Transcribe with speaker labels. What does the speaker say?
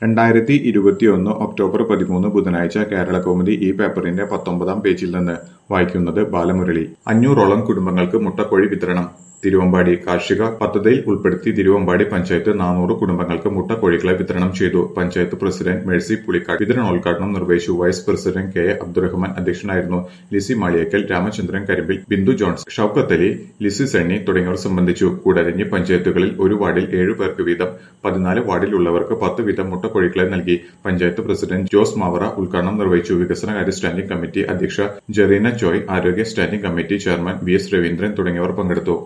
Speaker 1: രണ്ടായിരത്തി ഇരുപത്തിയൊന്ന് ഒക്ടോബർ പതിമൂന്ന് ബുധനാഴ്ച കേരളകൗമുദി ഈ പേപ്പറിന്റെ പത്തൊമ്പതാം പേജിൽ നിന്ന് വായിക്കുന്നത് ബാലമുരളി അഞ്ഞൂറോളം കുടുംബങ്ങൾക്ക് മുട്ടക്കോഴി വിതരണം തിരുവമ്പാടി കാർഷിക പദ്ധതിയിൽ ഉൾപ്പെടുത്തി തിരുവമ്പാടി പഞ്ചായത്ത് നാനൂറ് കുടുംബങ്ങൾക്ക് മുട്ടക്കോഴികളെ വിതരണം ചെയ്തു പഞ്ചായത്ത് പ്രസിഡന്റ് മേഴ്സി പുളിക്കാട് വിതരണോദ്ഘാടനം നിർവഹിച്ചു vice president K A Abdurahman അധ്യക്ഷനായിരുന്നു Lissy Maliyekkal Ramachandran Karimbil Bindu Jones Shoukath Ali Lissy Sunny തുടങ്ങിയവർ സംബന്ധിച്ചു കൂടരഞ്ഞി പഞ്ചായത്തുകളിൽ ഒരു വാർഡിൽ ഏഴു പേർക്ക് വീതം പതിനാല് വാർഡിലുള്ളവർക്ക് പത്ത് വീതം മുട്ടക്കോഴികളെ നൽകി പഞ്ചായത്ത് പ്രസിഡന്റ് ജോസ് മാവറ ഉദ്ഘാടനം നിർവഹിച്ചു വികസനകാര്യ സ്റ്റാൻഡിംഗ് കമ്മിറ്റി അധ്യക്ഷ ജെറീന ചോയ് ആരോഗ്യ standing committee chairman V S Raveendran തുടങ്ങിയവർ പങ്കെടുത്തു